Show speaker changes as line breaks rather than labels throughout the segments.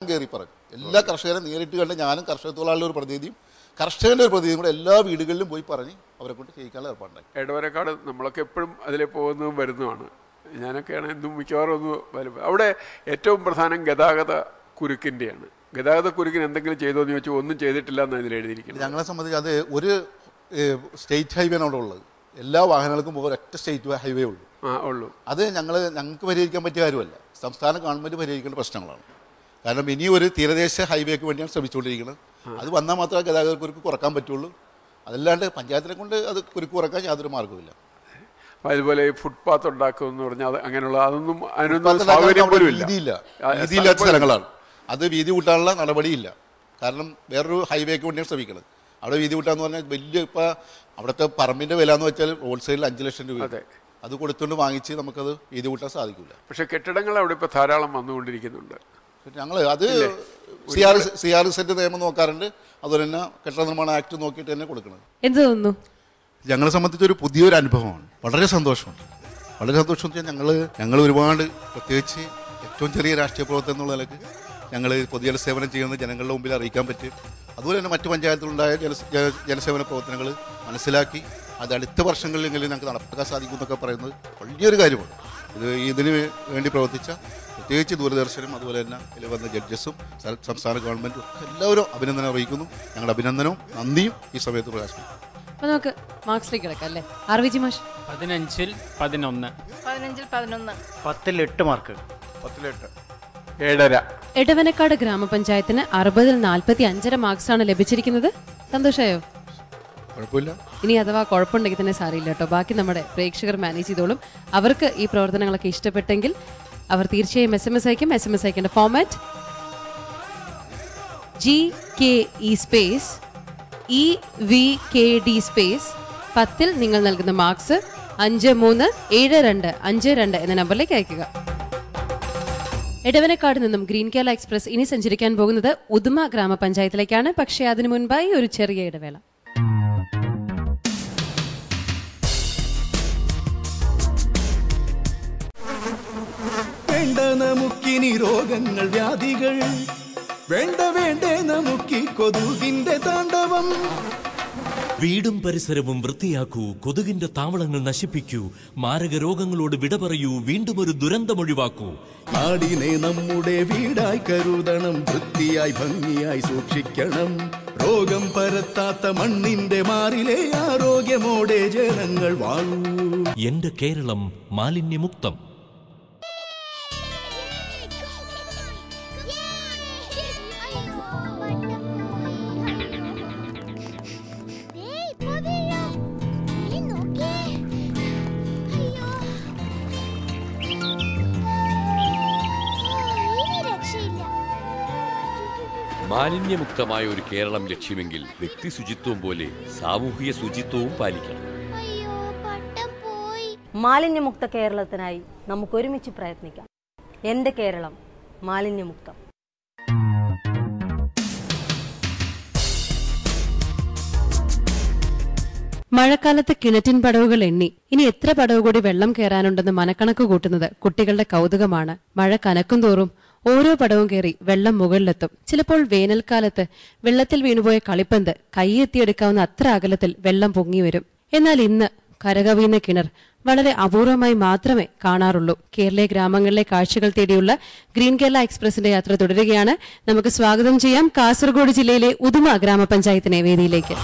കയറി പറയും എല്ലാ കർഷകരെ നേരിട്ട് കണ്ട് ഞാനും കർഷക തൊഴിലാളിയുടെ ഒരു പ്രതിനിധിയും കർഷകന്റെ ഒരു പ്രതിനിധിയും കൂടെ എല്ലാ വീടുകളിലും പോയി പറഞ്ഞ് അവരെ കൊണ്ട് ചെയ്യിക്കാനുള്ള ഏർപ്പാടുണ്ടായി
എടവരക്കാട് നമ്മളൊക്കെ എപ്പോഴും അതിലെ പോകുന്നതും വരുന്നതുമാണ് ഞാനൊക്കെയാണ് എന്തും മിക്കവാറും ഒന്ന് വരും അവിടെ ഏറ്റവും പ്രധാനം ഗതാഗത കുരുക്കിൻ്റെയാണ് ഗതാഗത കുരുക്കിന് എന്തെങ്കിലും ചെയ്തോ എന്ന് ചോദിച്ചാൽ ഒന്നും ചെയ്തിട്ടില്ല എന്ന് അതിൽ എഴുതിയിരിക്കുന്നത്
ഞങ്ങളെ സംബന്ധിച്ച് അത് ഒരു സ്റ്റേറ്റ് ഹൈവേ ആണ് അവിടെ ഉള്ളത് എല്ലാ വാഹനങ്ങൾക്കും ഒരൊറ്റ സ്റ്റേറ്റ് ഹൈവേ ഉള്ളൂ
ആ ഉള്ളൂ
അത് ഞങ്ങൾ ഞങ്ങൾക്ക് പരിഹരിക്കാൻ പറ്റിയ കാര്യമല്ല സംസ്ഥാന ഗവൺമെൻറ് പരിഹരിക്കേണ്ട പ്രശ്നങ്ങളാണ് കാരണം ഇനി ഒരു തീരദേശ ഹൈവേക്ക് വേണ്ടിയാണ് ശ്രമിച്ചുകൊണ്ടിരിക്കുന്നത് അത് വന്നാൽ മാത്രമേ ഗതാഗത കുരുക്ക് കുറക്കാൻ പറ്റുള്ളൂ അതല്ലാണ്ട് പഞ്ചായത്തിനെ കൊണ്ട് അത് കുരുക്ക് കുറക്കാൻ യാതൊരു മാർഗ്ഗവുമില്ല
അപ്പോൾ അതുപോലെ ഈ ഫുട്പാത്ത് ഉണ്ടാക്കും എന്ന് പറഞ്ഞാൽ അത് അങ്ങനെയുള്ള അതൊന്നും അതിനൊന്നും
ഫുട്പാത്ത്
സൗകര്യം
ഉണ്ടാക്കാൻ
പോലും
അവിടെ
ഇല്ല
വീതിയില്ല
ആ,
വീതിയില്ലാത്ത
സ്ഥലം പോലും
സ്ഥലങ്ങളാണ് അത് വീതി കൂട്ടാനുള്ള നടപടിയില്ല കാരണം വേറൊരു ഹൈവേക്ക് വേണ്ടിയാണ് ശ്രമിക്കുന്നത് അവിടെ വീതി കൂട്ടാന്ന് പറഞ്ഞാൽ വലിയ ഇപ്പം അവിടുത്തെ പറമ്പിന്റെ വില എന്ന് വെച്ചാൽ ഹോൾസെയിലിൽ അഞ്ച് ലക്ഷം രൂപ
അതെ.
അത് കൊടുത്തുകൊണ്ട് വാങ്ങിച്ച് നമുക്കത് വീതി കൂട്ടാൻ സാധിക്കില്ല
പക്ഷെ കെട്ടിടങ്ങൾ അവിടെ ഇപ്പോൾ ധാരാളം വന്നുകൊണ്ടിരിക്കുന്നുണ്ട്
ഞങ്ങൾ അത് C R C R set നിയമം നോക്കാറുണ്ട് അതുപോലെ തന്നെ കെട്ടിട നിർമ്മാണ ആക്ട് നോക്കിയിട്ട് തന്നെ കൊടുക്കുന്നത്
എന്ത് തോന്നുന്നു
ഞങ്ങളെ സംബന്ധിച്ച് ഒരു പുതിയൊരു അനുഭവമാണ് വളരെ സന്തോഷമുണ്ട് വളരെ സന്തോഷം എന്ന് വെച്ചാൽ ഞങ്ങൾ ഞങ്ങൾ ഒരുപാട് പ്രത്യേകിച്ച് ഏറ്റവും ചെറിയ രാഷ്ട്രീയ പ്രവർത്തനം എന്നുള്ള നിലക്ക് ഞങ്ങൾ പൊതുജന സേവനം ചെയ്യുന്നത് ജനങ്ങളുടെ മുമ്പിൽ അറിയിക്കാൻ പറ്റും അതുപോലെ തന്നെ മറ്റു പഞ്ചായത്തിലുണ്ടായ ജന ജന- ജനസേവന പ്രവർത്തനങ്ങൾ മനസ്സിലാക്കി അത് അടുത്ത വർഷങ്ങളിലെങ്കിലും ഞങ്ങൾക്ക് നടപ്പാക്കാൻ സാധിക്കും എന്നൊക്കെ പറയുന്നത് വലിയൊരു കാര്യമാണ് ഇത് ഇതിന് വേണ്ടി പ്രവർത്തിച്ച പ്രത്യേകിച്ച് ദൂരദർശനും അതുപോലെ തന്നെ ഇതിൽ വന്ന ജഡ്ജസും സ- സംസ്ഥാന ഗവൺമെൻറ്റും ഒക്കെ എല്ലാവരും അഭിനന്ദനം അറിയിക്കുന്നു ഞങ്ങളുടെ അഭിനന്ദനവും നന്ദിയും ഈ സമയത്ത് പ്രകാശിപ്പിക്കുന്നു
അപ്പൊ നമുക്ക് മാർക്സിലേക്ക് കിടക്കാം അല്ലേ ആർ വി ജി മാഷ്
പതിനഞ്ചിൽ പതിനൊന്ന്
പതിനഞ്ചിൽ പതിനൊന്ന്
പത്തിൽ എട്ട് മാർക്ക്
പത്തിലെട്ട് ഏഴര
എടവനക്കാട് ഗ്രാമപഞ്ചായത്തിന് അറുപതിൽ നാൽപ്പത്തി അഞ്ചര മാർക്സ് ആണ് ലഭിച്ചിരിക്കുന്നത് സന്തോഷമായോ
കുഴപ്പമില്ല
ഇനി അഥവാ കുഴപ്പമുണ്ടെങ്കിൽ തന്നെ സാറിയില്ല കേട്ടോ ബാക്കി നമ്മുടെ പ്രേക്ഷകർ മാനേജ് ചെയ്തോളും അവർക്ക് ഈ പ്രവർത്തനങ്ങളൊക്കെ ഇഷ്ടപ്പെട്ടെങ്കിൽ അവർ തീർച്ചയായും എസ് എം എസ് അയക്കും എസ് എം എസ് അയക്കേണ്ട format G K E space E V K D space പത്തിൽ നിങ്ങൾ നൽകുന്ന മാർക്സ് അഞ്ച് മൂന്ന് ഏഴ് രണ്ട് അഞ്ച് രണ്ട് എന്ന നമ്പറിലേക്ക് അയക്കുക എടവനക്കാട് നിന്നും ഗ്രീൻ കേരള എക്സ്പ്രസ് ഇനി സഞ്ചരിക്കാൻ പോകുന്നത് ഉദുമ ഗ്രാമപഞ്ചായത്തിലേക്കാണ് പക്ഷേ അതിനു മുൻപായി ഒരു ചെറിയ ഇടവേള
വേണ്ട നമുക്കിനി രോഗങ്ങൾ വ്യാധികൾ വേണ്ട വേണ്ടേ നമുക്കി കൊതുകിന്റെ താണ്ഡവം
വീടും പരിസരവും വൃത്തിയാക്കൂ കൊതുകിന്റെ താവളങ്ങൾ നശിപ്പിക്കൂ മാരക രോഗങ്ങളോട് വിട പറയൂ വീണ്ടും ഒരു ദുരന്തമൊഴിവാക്കൂ
നാടിനെ നമ്മുടെ വീടായി കരുതണം വൃത്തിയായി ഭംഗിയായി സൂക്ഷിക്കണം രോഗം പരത്താത്ത മണ്ണിന്റെ മാറിലെ ആരോഗ്യമോടെ ജനങ്ങൾ വാഴൂ
എന്റെ കേരളം മാലിന്യമുക്തം
മാലിന്യമുക്തമായ ഒരു കേരളം ലക്ഷ്യമെങ്കിൽ വ്യക്തി ശുചിത്വം പോലെ സാമൂഹിക ശുചിത്വവും പാലിക്കണം
മാലിന്യമുക്ത കേരളത്തിനായി നമുക്ക് ഒരുമിച്ച് പ്രയത്നിക്കാം എൻ്റെ കേരളം മാലിന്യമുക്തം
മഴക്കാലത്ത് കിണറ്റിൻ പടവുകൾ എണ്ണി ഇനി എത്ര പടവ് കൂടി വെള്ളം കയറാനുണ്ടെന്ന് മനക്കണക്ക് കൂട്ടുന്നത് കുട്ടികളുടെ കൗതുകമാണ് മഴ കനക്കും തോറും ഓരോ പടവും കയറി വെള്ളം മുകളിലെത്തും ചിലപ്പോൾ വേനൽക്കാലത്ത് വെള്ളത്തിൽ വീണുപോയ കളിപ്പന്ത് കൈയെത്തിയെടുക്കാവുന്ന അത്ര അകലത്തിൽ വെള്ളം പൊങ്ങി വരും എന്നാൽ ഇന്ന് കരകവിയുന്ന കിണർ വളരെ അപൂർവമായി മാത്രമേ കാണാറുള്ളൂ കേരളീയ ഗ്രാമങ്ങളിലെ കാഴ്ചകൾ തേടിയുള്ള ഗ്രീൻ കേരള എക്സ്പ്രസിന്റെ യാത്ര തുടരുകയാണ് നമുക്ക് സ്വാഗതം ചെയ്യാം കാസർഗോഡ് ജില്ലയിലെ ഉദുമ ഗ്രാമപഞ്ചായത്തിനെ വേദിയിലേക്ക്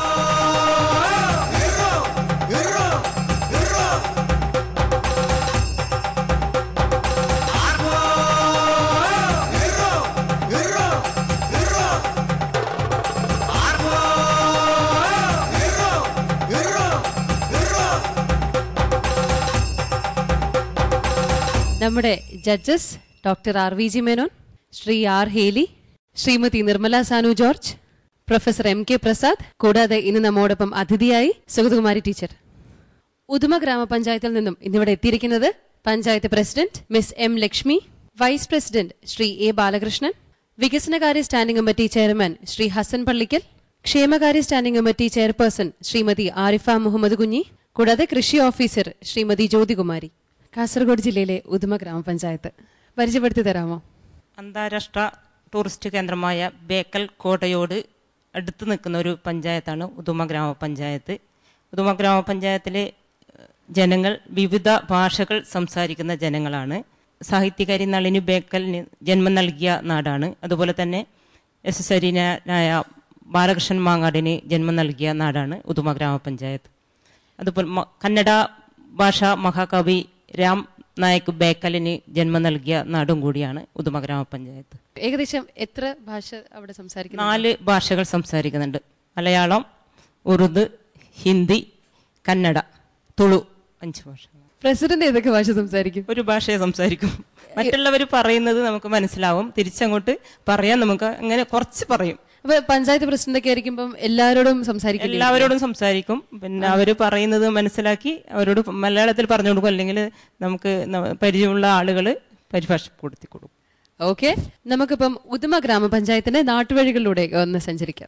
നമ്മുടെ judges doctor R V G Menon Shri R Heli Shrimati Nirmala Sanu George professor M K Prasad കൂടാതെ ഇന്ന് നമ്മോടൊപ്പം അതിഥിയായി സുഗതകുമാരി ടീച്ചർ ഉദുമ ഗ്രാമപഞ്ചായത്തിൽ നിന്നും ഇന്നിവിടെ എത്തിയിരിക്കുന്നത് panchayat president Miss M Lakshmi vice president Shri A Balakrishnan വികസനകാര്യ standing committee chairman Shri Hasan Pallikkal ക്ഷേമകാര്യ standing committee chairperson Shrimati Arifa Muhammad Kunhi കൂടാതെ കൃഷി ഓഫീസർ ശ്രീമതി ജ്യോതികുമാരി കാസർഗോഡ് ജില്ലയിലെ ഉദുമ ഗ്രാമപഞ്ചായത്ത് പരിചയപ്പെടുത്തി തരാമോ
അന്താരാഷ്ട്ര
ടൂറിസ്റ്റ് കേന്ദ്രമായ ബേക്കൽ കോട്ടയോട് അടുത്ത് നിൽക്കുന്ന ഒരു പഞ്ചായത്താണ് ഉദുമ ഗ്രാമപഞ്ചായത്ത് ഉദുമ ഗ്രാമപഞ്ചായത്തിലെ ജനങ്ങൾ വിവിധ ഭാഷകൾ സംസാരിക്കുന്ന ജനങ്ങളാണ് സാഹിത്യകാരി നളിനി ബേക്കലിന് ജന്മം നൽകിയ നാടാണ് അതുപോലെ തന്നെ യശസ്വരീനായ ബാലകൃഷ്ണൻ മാങ്ങാടിന് ജന്മം നൽകിയ നാടാണ് ഉദുമ ഗ്രാമപഞ്ചായത്ത് അതുപോലെ മ- കന്നഡ ഭാഷ മഹാകവി രാം നായക് ബേക്കലിന് ജന്മം നൽകിയ നാടും കൂടിയാണ് ഉദുമ ഗ്രാമപഞ്ചായത്ത്
ഏകദേശം എത്ര ഭാഷ അവിടെ സംസാരിക്കുന്നു
നാല് ഭാഷകൾ സംസാരിക്കുന്നുണ്ട് മലയാളം ഉറുദു ഹിന്ദി കന്നഡ തുളു അഞ്ച് ഭാഷ
പ്രസിഡന്റ് ഏതൊക്കെ ഭാഷ സംസാരിക്കും
ഒരു ഭാഷയെ സംസാരിക്കും മറ്റുള്ളവർ പറയുന്നത് നമുക്ക് മനസ്സിലാവും തിരിച്ചങ്ങോട്ട് പറയാൻ നമുക്ക് അങ്ങനെ കുറച്ച് പറയും
അപ്പൊ പഞ്ചായത്ത് പ്രസിഡന്റ് ഒക്കെ ആയിരിക്കുമ്പം എല്ലാവരോടും സംസാരിക്കില്ല
എല്ലാവരോടും സംസാരിക്കും പിന്നെ അവർ പറയുന്നത് മനസ്സിലാക്കി അവരോട് മലയാളത്തിൽ പറഞ്ഞു കൊടുക്കും അല്ലെങ്കിൽ നമുക്ക് ന- പരിചയമുള്ള ആളുകൾ പരിഭാഷപ്പെടുത്തി കൊടുക്കും
ഓക്കെ നമുക്കിപ്പം ഉദുമ ഗ്രാമപഞ്ചായത്തിന്റെ നാട്ടുവഴികളിലൂടെ ഒന്ന് സഞ്ചരിക്കാം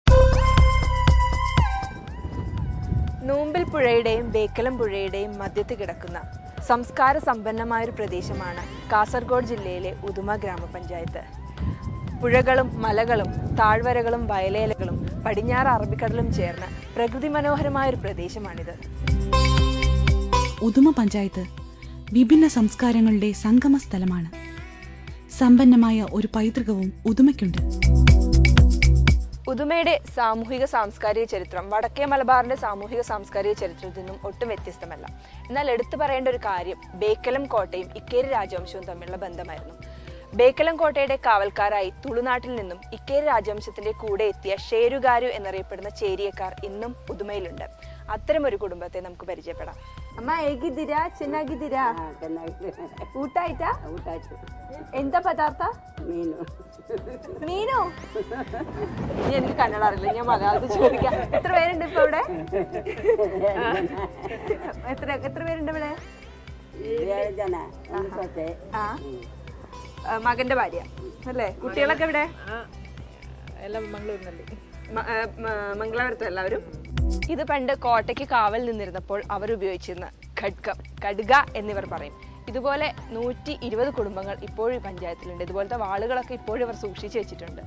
നൂമ്പിൽ പുഴയുടെയും ബേക്കലം പുഴയുടെയും മധ്യത്ത് കിടക്കുന്ന സംസ്കാര സമ്പന്നമായൊരു പ്രദേശമാണ് കാസർഗോഡ് ജില്ലയിലെ ഉദുമ ഗ്രാമപഞ്ചായത്ത് പുഴകളും മലകളും താഴ്വരകളും വയലേലകളും പടിഞ്ഞാറ് അറബിക്കടലും ചേർന്ന പ്രകൃതി മനോഹരമായൊരു പ്രദേശമാണിത്
ഉദുമ പഞ്ചായത്ത് വിഭിന്ന സംസ്കാരങ്ങളുടെ സംഗമ സ്ഥലമാണ് സമ്പന്നമായ ഒരു പൈതൃകവും ഉദുമയ്ക്കുണ്ട്
ഉദുമയുടെ സാമൂഹിക സാംസ്കാരിക ചരിത്രം വടക്കേ മലബാറിന്റെ സാമൂഹിക സാംസ്കാരിക ചരിത്രത്തിൽ നിന്നും ഒട്ടും വ്യത്യസ്തമല്ല എന്നാൽ എടുത്തു പറയേണ്ട ഒരു കാര്യം ബേക്കലം കോട്ടയും ഇക്കേരി രാജവംശവും തമ്മിലുള്ള ബന്ധമായിരുന്നു ബേക്കലം കോട്ടയുടെ കാവൽക്കാരായി തുളുനാട്ടിൽ നിന്നും ഇക്കേരി രാജവംശത്തിന്റെ കൂടെ എത്തിയ ഷേരുകാരു എന്നറിയപ്പെടുന്ന ചേരിയക്കാർ ഇന്നും ഉദുമയിലുണ്ട് അത്തരമൊരു കുടുംബത്തെ നമുക്ക് പരിചയപ്പെടാം അമ്മ ಹೇಗಿದ್ದೀರಾ ಚೆನ್ನಾಗಿದ್ದೀರಾ ಊಟ ಆಯ್ತಾ ಎಂತ ಪದಾರ್ಥ
മീനു
മീനോ ഇനി എനിക്ക് കന്നഡ അറിയില്ല ഞാൻ മലയാളത്തിൽ ചോദിക്കാം എത്ര പേരുണ്ട് ഇപ്പൊ ഇവിടെ ആ. എത്ര എത്ര പേരുണ്ട് ഇവിടെ
ഏഴ് ജന ഒന്ന് സൊത്തെ
ആ ആ, മകന്റെ ഭാര്യ അല്ലേ കുട്ടികളൊക്കെ ഇവിടെ എല്ലാം മംഗളപുരത്ത് എല്ലാവരും ഇത് പണ്ട് കോട്ടയ്ക്ക് കാവൽ നിന്നിരുന്നപ്പോൾ അവർ ഉപയോഗിച്ചിരുന്ന ഖഡ്കം കടുക എന്നിവർ പറയും ഇതുപോലെ നൂറ്റി ഇരുപത് കുടുംബങ്ങൾ ഇപ്പോഴും ഈ പഞ്ചായത്തിലുണ്ട് ഇതുപോലത്തെ വാളുകളൊക്കെ ഇപ്പോഴും അവർ സൂക്ഷിച്ചു വെച്ചിട്ടുണ്ട്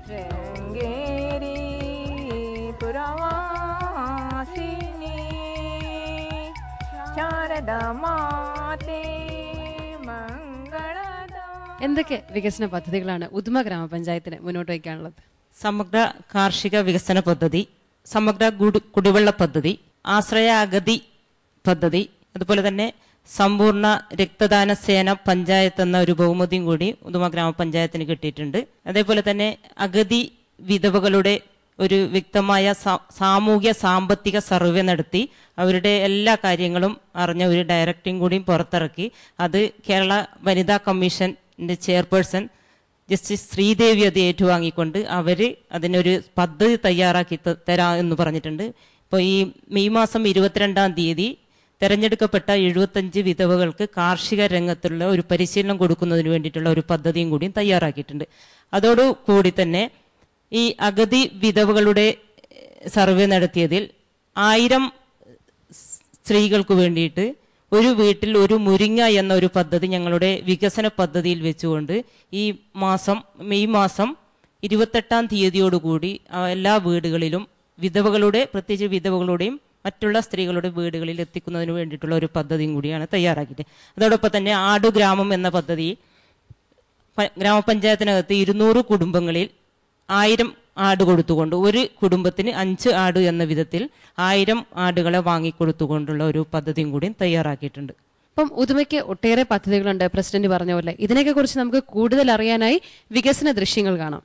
എന്തൊക്കെ വികസന പദ്ധതികളാണ് ഉദുമ ഗ്രാമപഞ്ചായത്തിന് മുന്നോട്ട് വയ്ക്കാനുള്ളത്
സമഗ്ര കാർഷിക വികസന പദ്ധതി സമഗ്ര ഗുഡു- കുടിവെള്ള പദ്ധതി ആശ്രയ അഗതി പദ്ധതി അതുപോലെ തന്നെ സമ്പൂർണ്ണ രക്തദാന സേന പഞ്ചായത്ത് എന്ന ഒരു ബഹുമതിയും കൂടി ഉദുമ ഗ്രാമപഞ്ചായത്തിന് കിട്ടിയിട്ടുണ്ട് അതേപോലെ തന്നെ അഗതി വിധവകളുടെ ഒരു വ്യക്തമായ സാ- സാമൂഹ്യ സാമ്പത്തിക സർവേ നടത്തി അവരുടെ എല്ലാ കാര്യങ്ങളും അറിഞ്ഞ ഒരു ഡയറക്ടറിയും കൂടിയും പുറത്തിറക്കി അത് കേരള വനിതാ കമ്മീഷന്റെ ചെയർപേഴ്സൺ ജസ്റ്റിസ് ശ്രീദേവി അത് ഏറ്റുവാങ്ങിക്കൊണ്ട് അവർ അതിനൊരു പദ്ധതി തയ്യാറാക്കി ത- തരാം എന്ന് പറഞ്ഞിട്ടുണ്ട് ഇപ്പോൾ ഈ മെയ് മാസം ഇരുപത്തിരണ്ടാം തീയതി തെരഞ്ഞെടുക്കപ്പെട്ട എഴുപത്തഞ്ച് വിധവകൾക്ക് കാർഷിക രംഗത്തുള്ള ഒരു പരിശീലനം കൊടുക്കുന്നതിന് വേണ്ടിയിട്ടുള്ള ഒരു പദ്ധതിയും കൂടിയും തയ്യാറാക്കിയിട്ടുണ്ട് അതോടുകൂടി തന്നെ ഈ അഗതി വിധവകളുടെ എഹ്, സർവേ നടത്തിയതിൽ ആയിരം സ്ത്രീകൾക്ക് വേണ്ടിയിട്ട് ഒരു വീട്ടിൽ ഒരു മുരിങ്ങ എന്ന ഒരു പദ്ധതി ഞങ്ങളുടെ വികസന പദ്ധതിയിൽ വെച്ചുകൊണ്ട് ഈ മാസം മെയ് മാസം ഇരുപത്തെട്ടാം തീയതിയോടുകൂടി ആ എല്ലാ വീടുകളിലും വിധവകളുടെ പ്രത്യേകിച്ച് വിധവകളുടെയും മറ്റുള്ള സ്ത്രീകളുടെ വീടുകളിൽ എത്തിക്കുന്നതിന് വേണ്ടിയിട്ടുള്ള ഒരു പദ്ധതിയും കൂടിയാണ് തയ്യാറാക്കിയിട്ട് അതോടൊപ്പം തന്നെ ആടുഗ്രാമം എന്ന പദ്ധതി പ- ഗ്രാമപഞ്ചായത്തിനകത്ത് ഇരുന്നൂറ് കുടുംബങ്ങളിൽ ആയിരം ആട് കൊടുത്തുകൊണ്ട് ഒരു കുടുംബത്തിന് അഞ്ച് ആട് എന്ന വിധത്തിൽ ആയിരം ആടുകളെ വാങ്ങിക്കൊടുത്തുകൊണ്ടുള്ള ഒരു പദ്ധതിയും കൂടി തയ്യാറാക്കിയിട്ടുണ്ട്
അപ്പം ഉദുമയ്ക്ക് ഒട്ടേറെ പദ്ധതികളുണ്ട് പ്രസിഡന്റ് പറഞ്ഞ പോലെ ഇതിനെയൊക്കെ കുറിച്ച് നമുക്ക് കൂടുതൽ അറിയാനായി വികസന ദൃശ്യങ്ങൾ കാണാം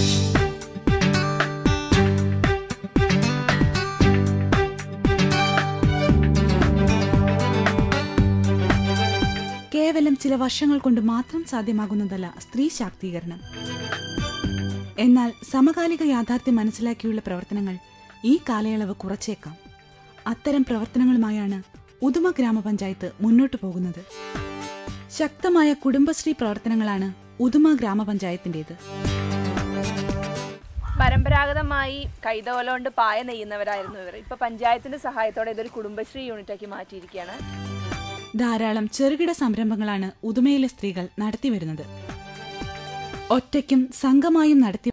കേവലം ചില വർഷങ്ങൾ കൊണ്ട് മാത്രം സാധ്യമാകുന്നതല്ല സ്ത്രീ ശാക്തീകരണം എന്നാൽ സമകാലിക യാഥാർത്ഥ്യം മനസ്സിലാക്കിയുള്ള പ്രവർത്തനങ്ങൾ ഈ കാലയളവ് കുറച്ചേക്കാം അത്തരം പ്രവർത്തനങ്ങളുമായാണ് ഉദുമ ഗ്രാമപഞ്ചായത്ത് മുന്നോട്ടു പോകുന്നത് ശക്തമായ കുടുംബശ്രീ പ്രവർത്തനങ്ങളാണ് ഉദുമ ഗ്രാമപഞ്ചായത്തിന്റേത്
പരമ്പരാഗതമായി കൈതോല കൊണ്ട് പായ നെയ്യുന്നവരായിരുന്നു ഇവർ ഇപ്പൊ പഞ്ചായത്തിന്റെ സഹായത്തോടെ ഇതൊരു കുടുംബശ്രീ യൂണിറ്റാക്കി മാറ്റിയിരിക്കുകയാണ്
ധാരാളം ചെറുകിട സംരംഭങ്ങളാണ് ഉദുമയിലെ സ്ത്രീകൾ നടത്തിവരുന്നത് ഒറ്റയ്ക്കും സംഘമായും നടത്തി